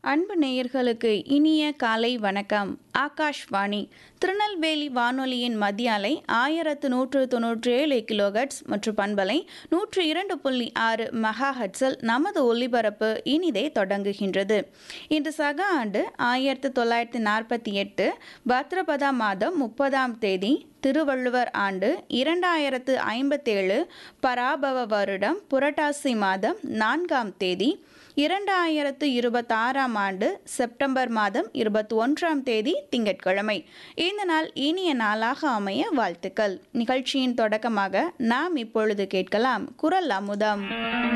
அன்பு நேயர்களுக்கு இனிய காலை வணக்கம் ஆகாஷ்வாணி திருநெல்வேலி வானொலியின் மத்திய அலை ஆயிரத்து நூற்று தொன்னூற்றி ஏழு கிலோஹெட்ஸ் மற்றும் பண்பலை நூற்று இரண்டு புள்ளி ஆறு மெகா ஹெட்ஸில் நமது ஒலிபரப்பு இனிதே தொடங்குகின்றது இன்று சக ஆண்டு ஆயிரத்து தொள்ளாயிரத்தி நாற்பத்தி எட்டு பத்ரபதா மாதம் முப்பதாம் தேதி திருவள்ளுவர் ஆண்டு இரண்டாயிரத்து ஐம்பத்தேழு பராபவ வருடம் புரட்டாசி மாதம் நான்காம் தேதி இரண்டாயிரத்து இருபத்தாறாம் ஆண்டு செப்டம்பர் மாதம் இருபத்தி ஒன்றாம் தேதி திங்கட்கிழமை இந்த நாள் இனிய நாளாக அமைய வாழ்த்துக்கள் நிகழ்ச்சியின் தொடக்கமாக நாம் இப்பொழுது கேட்கலாம் குரல் அமுதம்